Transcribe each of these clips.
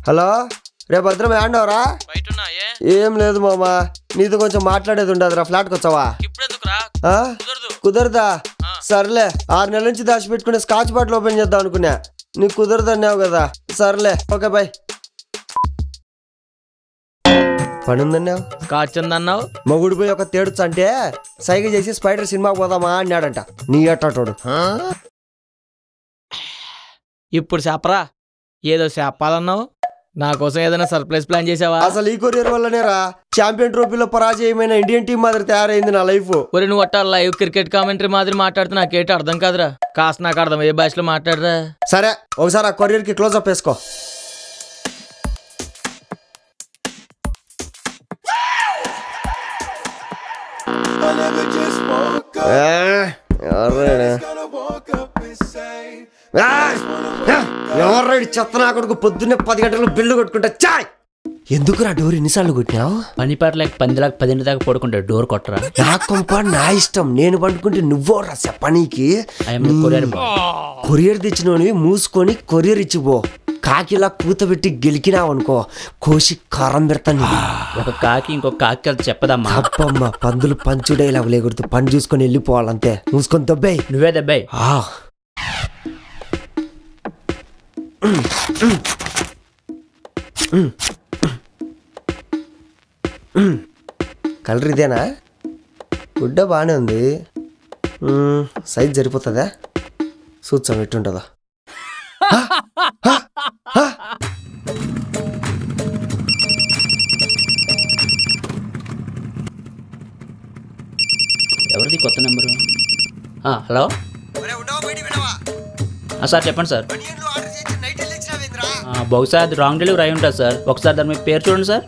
Hello రేపు భద్రం ఏండవరా బయట ఉన్నా ఏ ఏం లేదు మామా నీతో కొంచెం మాట్లాడేది ఉండదురా ఫ్లాట్కి వచ్చావా ఇప్పుడు ఎందుకురా ఆ? కుదరదు కుదరదా ఆ. సర్లే ఆరు నెలల నుంచి దాచిపెట్టుకునే స్కాచ్ బాటిల్ ఓపెన్ చేద్దాం అనుకున్నా నీకు కుదరదు అన్నావు కదా సర్లే ఓకే బాయ్ పని ఉందన్నావు కాచుందన్నావు మొగుడు పోయి ఒక తేడుచు అంటే సైగ చేసి స్పైడర్ సినిమాకి పోదామా అన్నాడంట నీ అట్టోడు ఇప్పుడు చెప్పరా ఏదో చెప్పాలన్నావు నా కోసం ఏదైనా సర్ప్రైజ్ ప్లాన్ చేసావా అసలు ఈ కొరియర్ వల్లనేరా ఛాంపియన్ ట్రోఫీలో పరాజయమైన ఇండియన్ టీం మాదిరి తయారైంది నా లైఫ్ ఒరే నువ్వు అట్ట లైవ్ క్రికెట్ కామెంటరీ మాదిరి మాట్లాడితే నాకేంటి అర్థం కాదురా కాస్త నాకు అర్థం ఏ భాషలో మాట్లాడరా సరే ఒకసారి ఆ కొరియర్ కి క్లోజ్ అప్ వేసుకో ఎవర్రాడు చెత్త నా కొడుకు పొద్దున్నే పది గంటలకు బిల్లు కొట్టుకుంటా చాయ్ ఎందుకు నా డోర్ ఎన్నిసార్లు కొట్టినావు పని పాటలేక పందిలాగా పదింటి దాకా పడుకుంటాడు డోర్ కొట్టరా నా కొంప నా ఇష్టం నేను పండుకుంటే నువ్వో రా చెప్పనీకి ఐఎమ్ కొరియర్ కొరియర్ తెచ్చినోనివి మూసుకొని కొరియర్ ఇచ్చిపో కాకిలా కూతబెట్టి గెలికినావు అనుకో కోసి కారం పెడతాను ఒక కాకి ఇంకొక కాకి కలిసి చెప్పదమ్మా అబ్బమ్మ పందులు పంచుడే ఇలా లేకూడదు పని చూసుకొని వెళ్ళిపోవాలంతే మూసుకొని దొబ్బాయి నువ్వే దెబ్బాయి ఆ కలర్ ఇదేనా గుడ్డ బాగానే ఉంది మ్మ్, సైజ్ సరిపోతుందా చూద్దాం ఎట్టుంటుందా ఎవరిది కొత్త నెంబరు హలో ఆ, సార్ చెప్పండి సార్ ఆ, బహుశా అది రాంగ్ డెలివరీ అయి ఉంటుంది సార్ ఒకసారి దాని మీ పేరు చూడండి సార్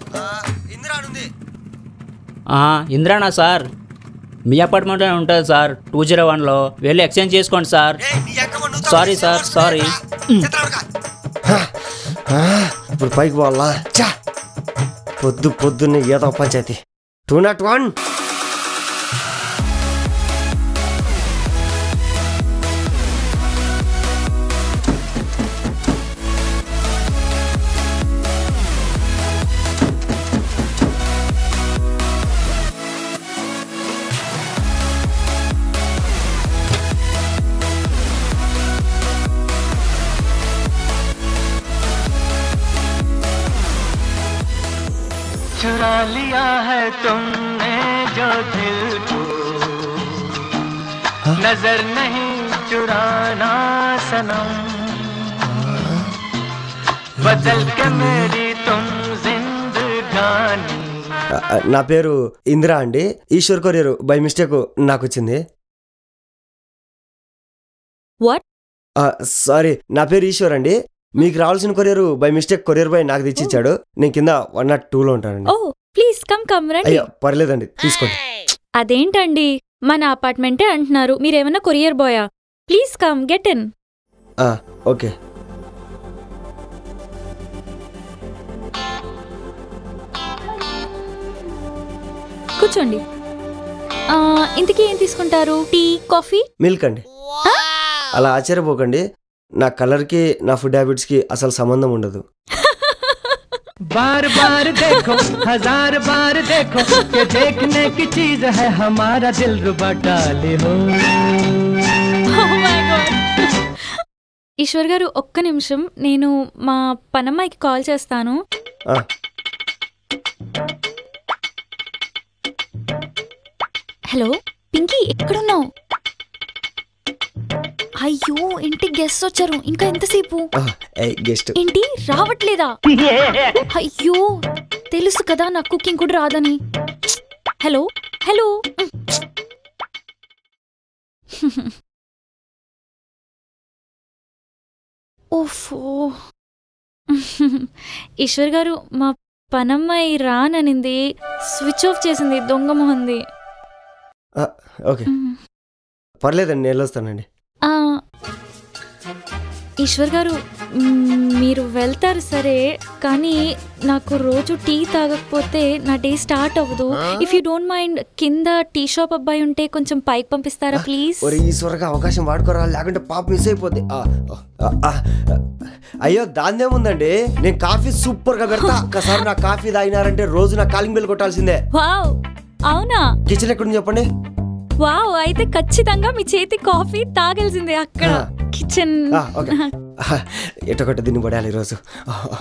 ఆహా, ఇందిరానా సార్ మీ అపార్ట్మెంట్లో ఉంటుంది సార్ టూ జీరో వన్లో వెళ్ళి ఎక్స్చేంజ్ చేసుకోండి సార్ సారీ సార్ సారీ ఇప్పుడు పైకి పోవాలా చా పొద్దు పొద్దున్నే ఏదో పంచాయతీ టూ నాట్ వన్ चुरा लिया है तुमने जो दिल को नजर नहीं चुराना सनम बदल के मेरी तुम जिंदगानी ఆ, ఆ, నా పేరు ఇందిరా అండి ఈశ్వర్ కొరియర్ బై మిస్టేక్ నాకు వచ్చింది What? సారీ నా పేరు ఈశ్వర్ అండి మీకు రావాల్సిన courier by mistake courier boy నాకు తెచ్చిచ్చాడు నేను కింద వన్ నాట్ టూలో ఉంటానండి ఓ ప్లీజ్ కమ్ కమ్ రండి అయ్యో పర్లేదండి తీసుకోండి అదేంటండి మన అపార్ట్మెంటే అంటున్నారు మీరేమన్నా కొరియర్ బాయా ప్లీజ్ కమ్ గెట్ ఇన్ ఆ, ఓకే కూర్చోండి ఆ, ఇంతకీ ఏం తీసుకుంటారు టీ కాఫీ మిల్క్ అండి అలా ఆశ్చర్యపోకండి నా కలర్కి నా ఫుడ్ హ్యాబిట్స్కి అసలు సంబంధం ఉండదు बार बार देखो हजार बार देखो कि देखने की चीज है हमारा दिल रुबा डाले हो ఈశ్వర్ గారు ఒక్క నిమిషం నేను మా పనమ్మాయికి కాల్ చేస్తాను ఆ, హలో పింకీ ఎక్కడున్నావు అయ్యో ఇంటికి గెస్ట్ వచ్చారు ఇంకా ఎంతసేపు ఆ, ఏ గెస్ట్ ఏంటి రావట్లేదా అయ్యో తెలుసు కదా నాకు కుకింగ్ కూడా రాదని హలో హలో ఓఫో ఈశ్వర్ గారు మా పనమ్మాయి రాననింది స్విచ్ ఆఫ్ చేసింది దొంగ మొహంది ఓకే పర్లేదండి నేను వెళ్ళొస్తానండి ఆ, ఈశ్వర్ గారు మ్, మీరు వెళ్తారు సరే కానీ నాకు రోజు టీ తాగకపోతే నా డే స్టార్ట్ అవ్వదు ఇఫ్ యూ డోంట్ మైండ్ కింద టీ షాప్ అబ్బాయి ఉంటే కొంచెం పైకి పంపిస్తారా ప్లీజ్ ఒరే ఈశ్వరగా అవకాశం వాడుకోరా లేకుంటే పాప మిస్ అయిపోద్ది ఆ, ఆ, ఆ, ఆ. అయ్యో దాన్నేముందండి నేను కాఫీ సూపర్ గా పెడతా ఒక్కసారి నా కాఫీ తాగినారంటే రోజు నా కాలింగ్ బెల్ కొట్టాల్సిందే వావ్ అవునా కిచెన్ ఎక్కడుంది చెప్పండి వావ్ అయితే ఖచ్చితంగా మీ చేతి కాఫీ తాగాల్సిందే అక్కడ ఆ. కిచెన్ ఆ, ఓకే ఆ, ఎటొకటి దీన్ని పడాలి ఈరోజు ఆ, ఆ.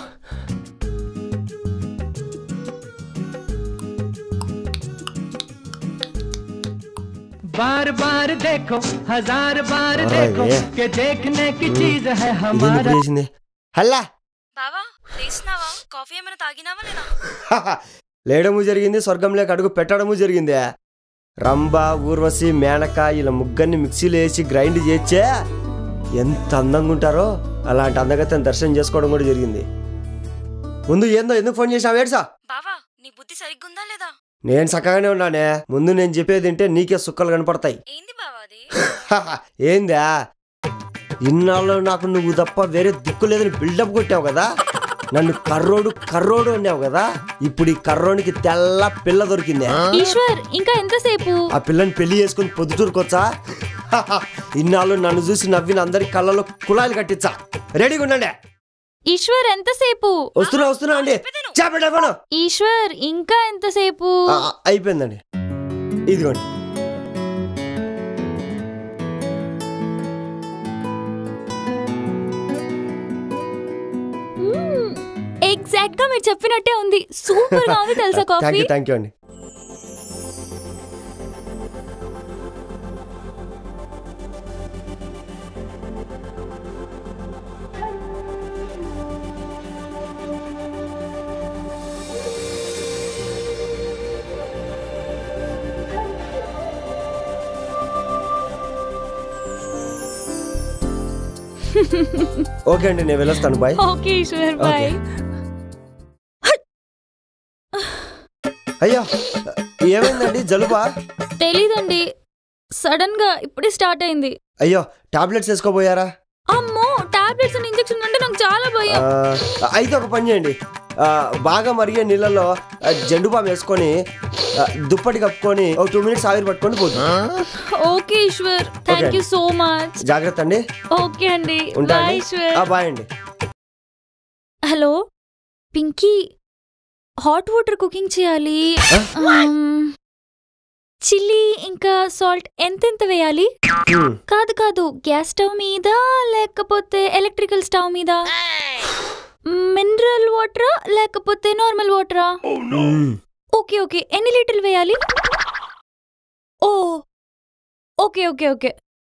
बार बार देखो हजार बार अरे देखो ये। कि देखने की चीज है ఇదేంది हमारा ఇప్పుడు చేసింది హల్లా బావా లేచినావా కాఫీ ఏమైనా తాగినావా లేదా లేయడము జరిగింది స్వర్గంలోకి అడుగు పెట్టడము జరిగింది రంభ ఊర్వశి మేనక ఇలా ముగ్గురిని మిక్సీలో వేసి గ్రైండ్ చేచ్చే ఎంత అందంగా ఉంటారో అలాంటి అందగతని దర్శనం చేసుకోవడం కూడా జరిగింది ముందు ఏందో ఎందుకు ఫోన్ చేసినా వేడ్సా బావా నీ బుద్ధి సరిగ్గుందా లేదా నేను చక్కగానే ఉన్నానే ముందు నేను చెప్పేది వింటే నీకే సుక్కలు కనపడతాయి ఏంది బావా అది ఏందా ఇన్నాళ్ళు నాకు నువ్వు తప్ప వేరే దిక్కు లేదని బిల్డప్ కొట్టావు కదా నన్ను కర్రోడు కర్రోడు అన్నావు కదా ఇప్పుడు ఈ కర్రోనికి తెల్ల పిల్ల దొరికిందే ఈశ్వర్ ఇంకా ఎంతసేపు ఆ పిల్లని పెళ్లి చేసుకుని పొద్దుటూరుకొచ్చా ఇన్నాళ్ళు నన్ను చూసి నవ్విన అందరి కళ్ళలో కుళాయిలు కట్టించా రెడీగా ఉండండి ఈశ్వర్ ఎంతసేపు వస్తున్నా వస్తున్నా అండి చేపట్టే పను ఈశ్వర్ ఇంకా ఎంతసేపు ఆ, అయిపోయిందండి ఇదిగోండి ఎగ్జాక్ట్ గా మీరు చెప్పినట్టే ఉంది సూపర్ గా ఉంది తెలుసా thank coffee you thank you అండి ఓకే అండి నేను వెళ్ళొస్తాను బాయ్ ఓకే ఈశ్వర్ బాయ్ అయ్యో ఏమైందండి జలుబా తెలీదండి సడన్ గా ఇప్పుడే స్టార్ట్ అయింది అయ్యో టాబ్లెట్స్ వేసుకోబోయారా అమ్మో టాబ్లెట్స్ ఇంజెక్షన్ అంటే నాకు చాలా ఆ, భయం అయితే ఒక పని చేయండి ఆ, బాగా మరిగే నీళ్ళలో ఆ, జండు బామ్ వేసుకొని ఆ, దుప్పటి కప్పుకొని ఒక టూ మినిట్స్ ఆవిరి పట్టుకొని పోతుంది okay Eshwar thank Okay. You so much జాగ్రత్త అండి ఓకే అండి ఉంటా బాయ్ అండి ఈశ్వర్ ఆ, బాయ్ అండి hello Pinky hot water cooking చేయాలి చిల్లీ ఇంకా సాల్ట్ ఎంతెంత వేయాలి హ్మ్. కాదు కాదు గ్యాస్ స్టవ్ మీద లేకపోతే ఎలక్ట్రికల్ స్టవ్ మీద మినరల్ వాటరా లేకపోతే నార్మల్ వాటరా హ్మ్. ఓకే ఓకే ఎన్ని లీటర్లు వేయాలి ఓ ఓకే ఓకే ఓకే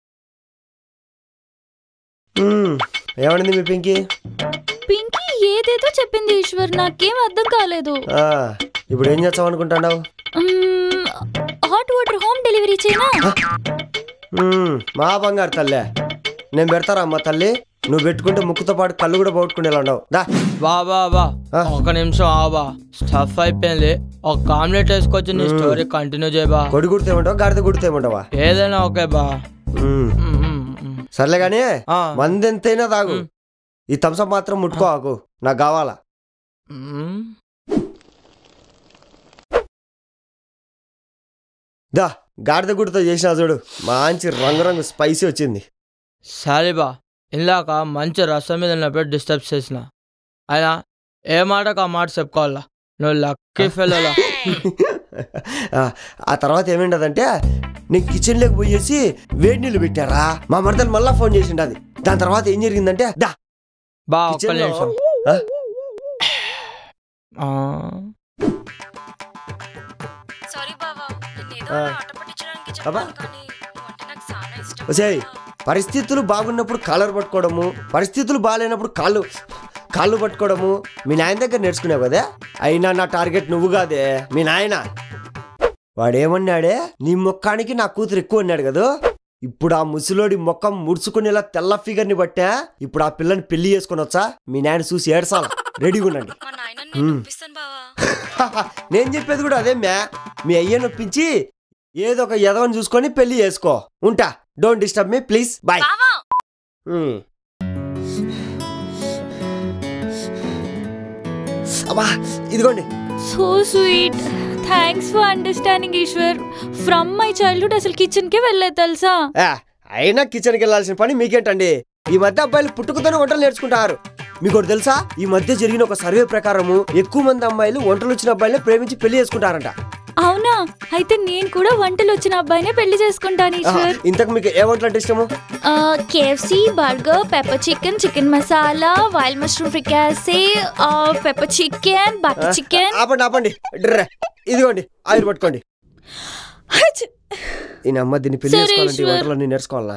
హ్మ్. ఏమండి మీ పింకీ పింకీ ఏదేదో చెప్పింది ఈశ్వర్ నాకేం అర్థం కాలేదు ఆ, ఇప్పుడు ఏం చేస్తాం అనుకుంటున్నావు మ్మ్, హాట్ వాటర్ హోమ్ డెలివరీ చేయనా హ్మ్. మా బంగారు తల్లే నేను పెడతారా అమ్మ తల్లి నువ్వు పెట్టుకుంటే ముక్కుతో పాటు కళ్ళు కూడా పోగొట్టుకునేలా ఉండవు దా బా బా బా ఆ? ఒక నిమిషం ఆవా స్టఫ్ అయిపోయింది ఒక ఆమ్లెట్ వేసుకొచ్చి నీ స్టోరీ కంటిన్యూ చేయబా కొడి కుడితేమంటావా గాడిద కుడితేమంటావా ఏదైనా ఓకే బా హ్మ్. మ్, మ్, మ్. సర్లే కానీ ఆ, మంది ఎంతైనా తాగు మ్. ఈ థమ్సప్ మాత్రం ముట్టుకోకు నాకు కావాలా మ్. దా గాడిద గుడితో చేసిన చూడు మంచి రంగురంగు స్పైసీ వచ్చింది సరే బా ఇందాక మంచి రసం మీద ఉన్నప్పుడు డిస్టర్బ్ చేసిన అయినా ఏ మాటకు ఆ మాట చెప్పుకోవాలా నువ్వు లక్కీ ఫెలోలా ఆ, ఆ తర్వాత ఏమైండదంటే నేను కిచెన్లోకి పోయేసి వేడి నీళ్ళు పెట్టారా మా మరదలు మళ్ళా ఫోన్ చేసిండు అది దాని తర్వాత ఏం జరిగిందంటే దా బా ఒక్క కిచెన్లో నిమిషం ఆ, ఆ, సారీ బావా నిన్నేదో ఆ. అలా ఆట పట్టించడానికి అబ్బా. చెప్పాను కానీ నువ్వంటే నాకు చాలా ఇష్టం ఒసేయ్ పరిస్థితులు బాగున్నప్పుడు కాలర్ పట్టుకోవడము పరిస్థితులు బాగాలేనప్పుడు కాళ్ళు కాళ్ళు పట్టుకోవడము మీ నాయన దగ్గర నేర్చుకున్నావు కదా అయినా నా టార్గెట్ నువ్వు కాదే మీ నాయన వాడేమన్నాడే నీ మొక్కానికి నా కూతురు ఎక్కువ అన్నాడు కదా ఇప్పుడు ఆ ముసలోడి మొక్కం ముడుచుకునేలా తెల్ల ఫిగర్ని బట్టా ఇప్పుడు ఆ పిల్లని పెళ్లి చేసుకొని వచ్చా మీ నాయన చూసి ఏడ్సాల రెడీగా ఉండండి మా నాయన నేను హ్మ్. ఒప్పిస్తాను బావా నేను చెప్పేది కూడా అదే మ్యా మీ అయ్యను ఒప్పించి ఏదో ఒక యదవని చూసుకొని పెళ్లి చేసుకో ఉంటా don't disturb me please bye బావా హ్మ్. అబ్బా ఇదిగోండి so sweet thanks for understanding Eshwar from my childhood అసలు కిచెన్ కే వెళ్ళలేదు తెలుసా ఆ, అయినా కిచెన్కి వెళ్ళాల్సిన పని మీకేంటండి ఈ మధ్య అబ్బాయిలు పుట్టుకతోనే వంటలు నేర్చుకుంటారు మీకు ఒకటి తెలుసా ఈ మధ్య జరిగిన ఒక సర్వే ప్రకారము ఎక్కువ మంది అమ్మాయిలు వంటలు వచ్చిన అబ్బాయిలే ప్రేమించి పెళ్లి చేసుకుంటారంట అవునా అయితే నేను కూడా వంటలు వచ్చిన అబ్బాయినే పెళ్లి చేసుకుంటాను ఆహా, ఈశ్వర్ ఇంతకు మీకు ఏ వంటలు అంటే ఇష్టము KFC burger pepper chicken chicken masala wild mushroom fricassee pepper chicken butter chicken ఆపండి ఆపండి డ్ర. ఇదిగోండి ఆయిల్ పట్టుకోండి ఈ అమ్మ దీన్ని పెళ్లి సరే, చేసుకోవాలంటే ఈ ఈశ్వర్. వంటలన్నీ నేర్చుకోవాలా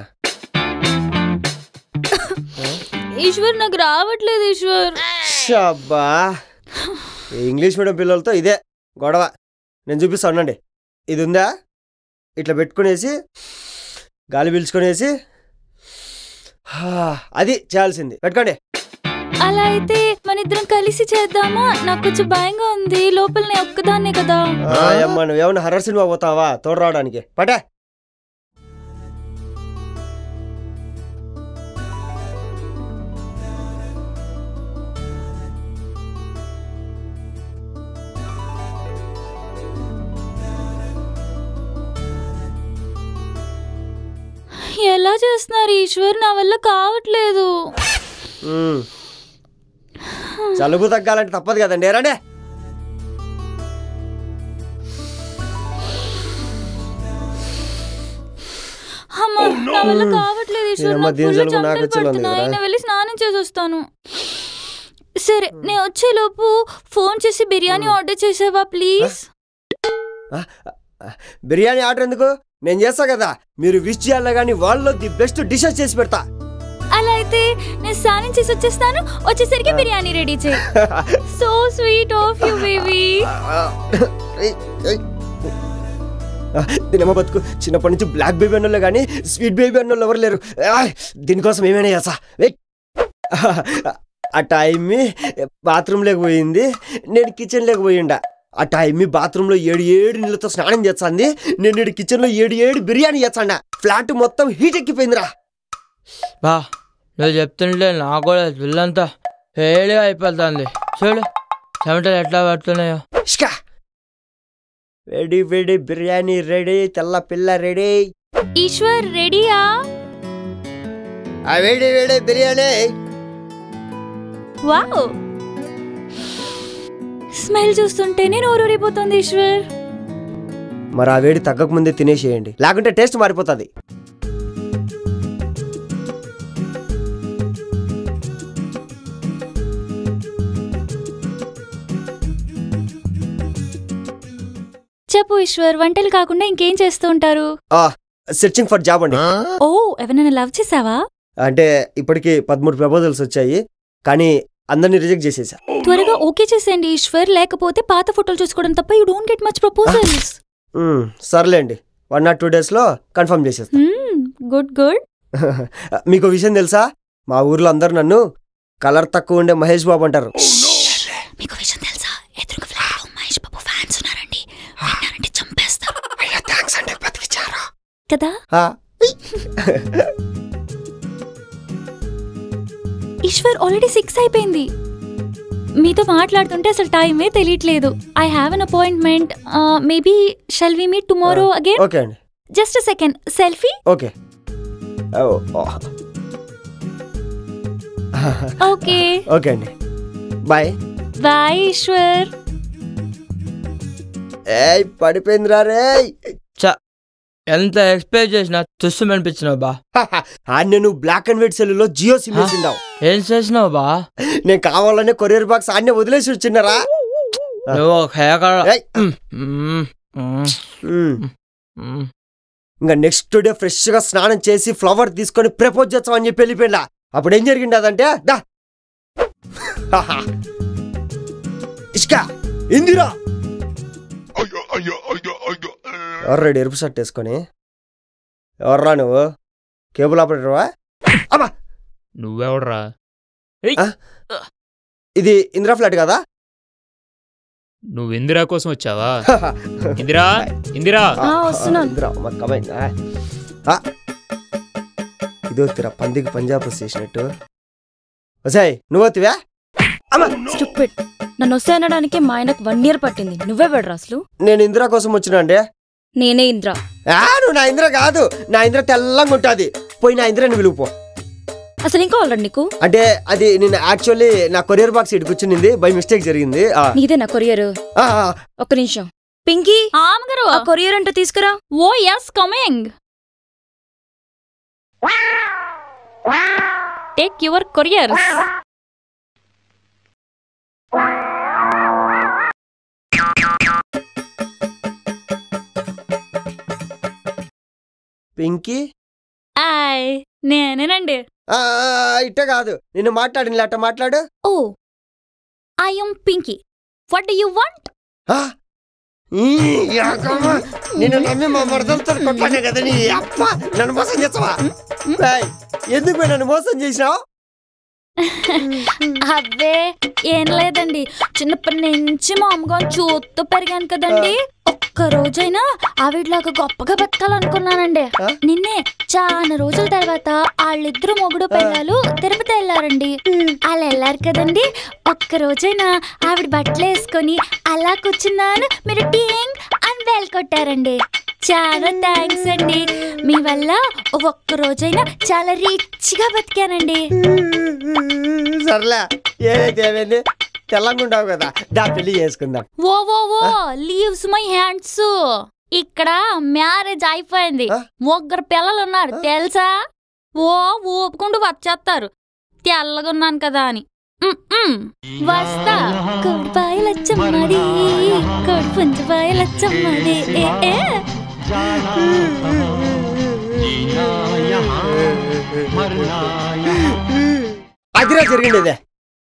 ఈశ్వర్ నాకు రావట్లేదు ఈశ్వర్ షబ్బా ఈ ఇంగ్లీష్ మీడియం పిల్లలతో ఇదే గొడవ నేను చూపిస్తా ఉండండి ఇది ఉందా ఇట్లా పెట్టుకునేసి గాలి పీల్చుకునేసి హా, అది చేయాల్సింది పెట్టుకోండి అలా అయితే మన ఇద్దరం కలిసి చేద్దామా నాకు కొంచెం భయంగా ఉంది లోపల నేను ఒక్కదాన్నే కదా ఆ, అమ్మ నువ్వేమన్నా హర్రర్ సినిమా పోతావా తోడు రావడానికి పటే ఎలా చేస్తున్నారు ఈశ్వర్ నా వల్ల కావట్లేదు ఉమ్. జలుబు తగ్గాలంటే తప్పదు కదండి రండి అమ్మా నా వల్ల కావట్లేదు ఈశ్వర్ నేనమ్మ నాకు దీని full జలుబు నాకు చెమటలు వచ్చేలా ఉంది పడుతున్నాయి కదా. నేను వెళ్ళి స్నానం చేసి వస్తాను సరే నేను వచ్చేలోపు ఫోన్ చేసి బిర్యానీ ఆర్డర్ చేసావా ప్లీజ్ బిర్యానీ ఆర్డర్ ఎందుకు నేను చేస్తా కదా మీరు విష్ చేయాలి కానీ వాళ్ళలో ది బెస్ట్ డిషెస్ చేసి పెడతా అలా అయితే నేను స్నానం చేసి వచ్చేస్తాను వచ్చేసరికి బిర్యానీ రెడీ చేయి so sweet of you baby దీనిమ్మ బతుకు చిన్నప్పటి నుంచి బ్లాక్ బేబీ అన్నోళ్ళు కానీ స్వీట్ బేబీ అన్నోళ్ళు ఎవరు లేరు ఆయ్, దీనికోసం ఏమైనా చేస్తా వెయిట్ ఆ టైం బాత్రూంలోకి పోయింది నేను కిచెన్లోకి పోయిండా ఆ టైం బాత్రూంలో ఏడు ఏడు నీళ్ళతో స్నానం చేస్తాంది నేను ఈడు కిచెన్లో ఏడు ఏడు బిర్యానీ చేస్తాండా ఫ్లాట్ మొత్తం హీట్ ఎక్కిపోయిందిరా బా నువ్వు చెప్తుంటే నాకు కూడా పిల్లంతా వేడిగా అయిపోతుంది చూడు చెమటలు ఎట్లా పడుతున్నాయో ఇష్కా వేడి వేడి బిర్యానీ రెడీ తెల్ల పిల్ల రెడీ ఈశ్వర్ రెడీయా ఆ వేడి వేడి బిర్యానీ వావ్ స్మెల్ చూస్తుంటేనే నోరూరిపోతుంది ఈశ్వర్ మరి ఆ వేడి తగ్గక ముందే తినేసేయండి లేకుంటే టేస్ట్ మారిపోతుంది చెప్పు ఈశ్వర్ వంటలు కాకుండా ఇంకేం చేస్తూ ఉంటారు సెర్చింగ్ ఫర్ జాబ్ అండి ఓ ఎవరైనా లవ్ చేసావా అంటే ఇప్పటికి పదమూడు ప్రపోజల్స్ వచ్చాయి కానీ అందరినీ రిజెక్ట్ చేసేసా త్వరగా ఓకే చేసేయండి ఈశ్వర్ లేకపోతే పాత ఫోటోలు చూసుకోవడం తప్ప you don't get much proposals మ్మ్, సర్లేండి వన్ ఆర్ టూ డేస్లో కన్ఫర్మ్ చేసేస్తా గుడ్ గుడ్ మీకు విషయం తెలుసా మా ఊర్లో అందరు నన్ను కలర్ తక్కువ ఉండే మహేష్ బాబు అంటారు మీకు విషయం తెలుసా ఎదురుగా ఫ్లాట్ లో మహేష్ బాబు ఫ్యాన్స్ ఉన్నారండి విన్నారంటే చంపేస్తా థ్యాంక్స్ అండి బతికిచ్చారు కదా ఈశ్వర్ ఆల్రెడీ సిక్స్ అయిపోయింది మీతో మాట్లాడుతుంటే అసలు టైమే తెలియట్లేదు I have an appointment maybe shall we meet tomorrow again okay అండి just second selfie okay okay okay అండి బాయ్ బాయ్ ఈశ్వర్ ఏయ్ పడిపోయిందిరా రేయ్ చ ఎంత ఎక్స్పెక్ట్ చేసినా తుస్సు అనిపించినావు బా ఆ నేను బ్లాక్ అండ్ వైట్ సెల్లులో జియో సిమ్ వేసిండావు ఏం చేసినావు బా నేను కావాలనే కొరియర్ బాక్స్ ఆడనే వదిలేసి వచ్చినారా నువ్వు ఒక హేకర్ ఏయ్. మ్మ్. మ్మ్. మ్మ్. మ్మ్. ఇంకా నెక్స్ట్ డే ఫ్రెష్ గా స్నానం చేసి ఫ్లవర్ తీసుకొని ప్రపోజ్ చేస్తాం అని చెప్పి వెళ్ళిపోయినా అప్పుడు ఏం జరిగింది అదంటే దా ఇష్కా ఇందిరా ఎవర్రాడు ఎరుపు షర్ట్ వేసుకొని ఎవర్రా నువ్వు కేబుల్ ఆపరేటర్వా అమ్మా నువ్వెవడరా ఇది ఇందిరా ఫ్లాట్ కదా నువ్వు ఇందిరా కోసం వచ్చావా ఇందిరా ఇందిరా ఆ, వస్తున్నాను. ఇందిరా అమ్మ, come on. ఆ. ఆ. ఇదో తిరా పందికి పంజాబ్ చేసినట్టు వసాయ్ నువ్వు వత్తివా అమ్మా స్టూపిడ్ నన్ను వస్తే అనడానికి మా ఆయనకు వన్ ఇయర్ పట్టింది నువ్వే పెడరా అసలు నేను ఇందిరా కోసం వచ్చినా అండి నేనే ఇంద్ర ఆ, నువ్వు నా ఇంద్ర కాదు నా ఇంద్ర తెల్లంగా ఉంటుంది పోయి నా ఇంద్రని విలుపు అసలు ఇంకా ఆల్రెడీ నీకు అంటే అది నేను యాక్చువల్లీ నా కొరియర్ బాక్స్ ఇటు కూర్చునింది బై మిస్టేక్ జరిగింది ఆ, నీదే నా కొరియర్ ఆ, ఆ, ఒక్క నిమిషం పింకీ ఆమగారు ఆ కొరియర్ అంటే తీసుకురా oh yes coming take your courier Pinky ఆయ్ నేనేనండి ఆ, ఆ, ఇట్ట కాదు నిన్ను మాట్లాడిన అట్ట మాట్లాడు oh I am Pinky what do you want ఆ, ఈ యాకమ్మ, నిన్ను నమ్మి మా మరదలతో కొట్టానే కదా నీ అప్ప నన్ను మోసం చేస్తావా ఏయ్, ఎందుకు పోయి నన్ను మోసం చేసినావు అబ్బే ఏం లేదండి చిన్నప్పటి నుంచి మా అమ్మగారు చూస్తూ పెరిగాను కదండి ఒక్క రోజైనా ఆవిడలాగా గొప్పగా బతకాలనుకున్నానండి ఆ? నిన్నే చాలా రోజుల తర్వాత వాళ్ళిద్దరు మొగుడు పిల్లలు తిరుపతి వెళ్ళారండి వాళ్ళు వెళ్ళారు కదండి ఒక్క రోజైనా ఆవిడ బట్టలు వేసుకొని అలా కూర్చున్నాను మీరు టీంగ్ అని బెల్ కొట్టారండి చాలా థ్యాంక్స్ అండి మీ వల్ల ఒక్క రోజైనా చాలా రిచ్గా బతికానండి సర్లే ఏదైతే ఏమైంది తెల్లంగా ఉండవు కదా దా పెళ్లి చేసుకుందాం oh oh oh leaves my hands ఇక్కడ మ్యారేజ్ అయిపోయింది ఆ? ముగ్గురు పిల్లలు ఉన్నారు తెలుసా ఓ ఊపుకుంటూ వచ్చేస్తారు తెల్లగా ఉన్నాను కదా అని ఉమ్, ఉమ్. వస్తా కొడిపాయ లచ్చమ్మది కొడి పుంజపాయ లచ్చమ్మది ఏ, ఏ. అదిరా జరిగిండేదే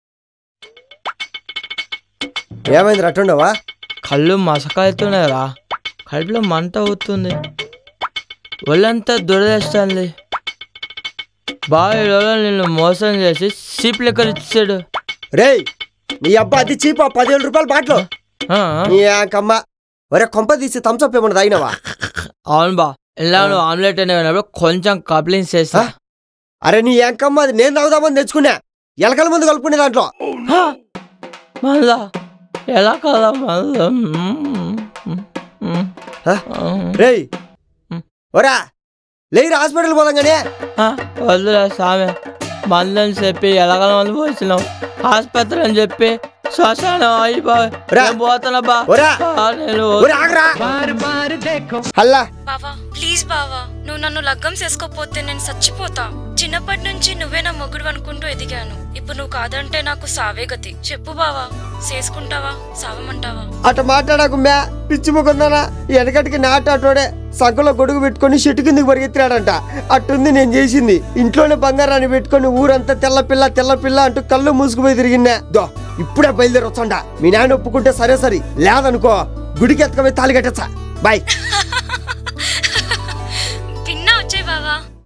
ఏమైంది రట్టుండవా కళ్ళు మసకవుతున్నాయిరా కడుపులో మంట అవుతుంది ఒళ్ళంతా దురదేస్తుంది బాగా ఈరోజు నిన్ను మోసం చేసి సీప్ లెక్కలు ఇచ్చాడు రేయ్ నీ అబ్బా అది చీపా పదివేల రూపాయలు బాటలు ఆ, నీ కమ్మ ఒరే కొంప తీసి థమ్స్అప్ ఏమన్నా తాగినావా అవును బా ఇలా నువ్వు ఆమ్లెట్ అనేప్పుడు కొంచెం కప్లింగ్ చేస్తా అరే నీ ఏంకమ్మ అది నేను తాగుదామని తెచ్చుకున్నా ఎలకల ముందు కలుపుకునే దాంట్లో హా! మళ్ళా ఎలా కదా మళ్ళా మ్మ్. మ్మ్. హ? రేయ్ ఒరా లేరు హాస్పిటల్ పోదాం కానీ ఆ, వద్దురా సామె మందని చెప్పి ఎలాగల మంది పోసినావు ఆసుపత్రి అని చెప్పి శ్మశానం అయిపోయి రా. నేను పోతున్నా బా ఒరా ఆ, నేను ఒరే ఆగరా बार बार देखो హల్లా బావా ప్లీజ్ బావా నువ్వు నన్ను లగ్గం చేసుకోపోతే నేను చచ్చిపోతా చిన్నప్పటి నుంచి నువ్వే నా మొగుడు అనుకుంటూ ఎదిగాను ఇప్పుడు నువ్వు కాదంటే నాకు సావే గతి చెప్పు బావా చేసుకుంటావా సావమంటావా అట మాట్లాడకు మ్యా పిచ్చి ముకుందానా వెనకటికి నాట అటోడే సంకలో గొడుగు పెట్టుకొని చెట్టు కిందకి పరిగెత్తిరాడంట అట్టుంది నేను చేసింది ఇంట్లోనే బంగారాన్ని పెట్టుకొని ఊరంతా తెల్ల పిల్ల తెల్ల పిల్ల అంటూ కళ్ళు మూసుకుపోయి తిరిగినా దో ఇప్పుడే బయలుదేరి వచ్చండ మీ నాయన ఒప్పుకుంటే సరే సరే లేదనుకో గుడికి ఎత్తుకపోయి తాళి కట్టచ్చా బాయ్ పిన్నా వచ్చాయి బావా